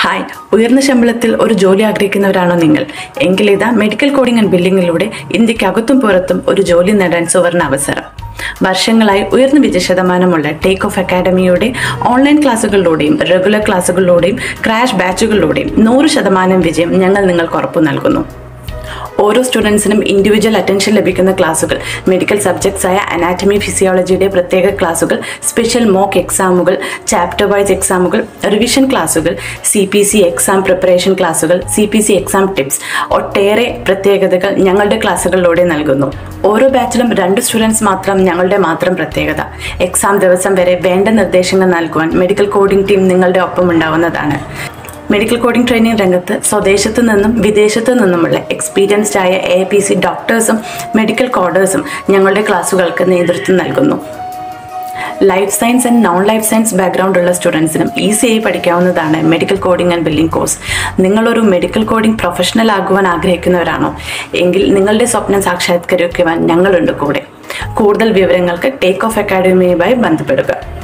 hi ഉയർന്ന ശമ്പളത്തിൽ ഒരു ജോലി ആഗ്രഹിക്കുന്നവരാണോ നിങ്ങൾ എങ്കിൽ ഇതാ മെഡിക്കൽ കോഡിംഗ് ആൻഡ് ബില്ലിങ്ങിലൂടെ ഇന്ത്യക്കകത്തും പുറത്തും ഒരു ജോലി നേടാൻ സുവർണ അവസരം വർഷങ്ങളായി ഉയർന്ന വിജയ ശതമാനമുള്ള ടേക്ക് ഓഫ് അക്കാഡമിയുടെ ഓൺലൈൻ ക്ലാസ്സുകളിലൂടെയും റെഗുലർ ക്ലാസ്സുകളിലൂടെയും ക്രാഷ് ബാച്ചുകളിലൂടെയും നൂറ് ശതമാനം വിജയം ഞങ്ങൾ നിങ്ങൾക്ക് ഉറപ്പു നൽകുന്നു ഓരോ സ്റ്റുഡൻസിനും ഇൻഡിവിജ്വൽ അറ്റൻഷൻ ലഭിക്കുന്ന ക്ലാസുകൾ മെഡിക്കൽ സബ്ജക്ട്സ് ആയ അനാറ്റമി ഫിസിയോളജിയുടെ പ്രത്യേക ക്ലാസുകൾ സ്പെഷ്യൽ മോക്ക് എക്സാമുകൾ ചാപ്റ്റർ വൈസ് എക്സാമുകൾ റിവിഷൻ ക്ലാസുകൾ C P C exam preparation ക്ലാസുകൾ C P C exam tips ഒട്ടേറെ പ്രത്യേകതകൾ ഞങ്ങളുടെ ക്ലാസ്സുകളിലൂടെ നൽകുന്നു ഓരോ ബാച്ചിലും രണ്ട് സ്റ്റുഡൻസ് മാത്രം ഞങ്ങളുടെ മാത്രം പ്രത്യേകത എക്സാം ദിവസം വരെ വേണ്ട നിർദ്ദേശങ്ങൾ നൽകുവാൻ മെഡിക്കൽ കോഡിംഗ് ടീം നിങ്ങളുടെ ഒപ്പം ഉണ്ടാവുന്നതാണ് മെഡിക്കൽ കോഡിംഗ് ട്രെയിനിങ് രംഗത്ത് സ്വദേശത്തു നിന്നും വിദേശത്തു നിന്നുമുള്ള എക്സ്പീരിയൻസ്ഡ് ആയ എ പി സി ഡോക്ടേഴ്സും മെഡിക്കൽ കോഡേഴ്സും ഞങ്ങളുടെ ക്ലാസ്സുകൾക്ക് നേതൃത്വം നൽകുന്നു life science and non life science background ഉള്ള സ്റ്റുഡൻസിനും ഈസിയായി പഠിക്കാവുന്നതാണ് medical coding and billing course നിങ്ങളൊരു മെഡിക്കൽ കോഡിംഗ് പ്രൊഫഷണൽ ആകുവാൻ ആഗ്രഹിക്കുന്നവരാണോ എങ്കിൽ നിങ്ങളുടെ സ്വപ്നം സാക്ഷാത്കരിക്കുവാൻ ഞങ്ങളുണ്ട് കൂടെ കൂടുതൽ വിവരങ്ങൾക്ക് ടേക്ക് ഓഫ് അക്കാഡമിയുമായി ബന്ധപ്പെടുക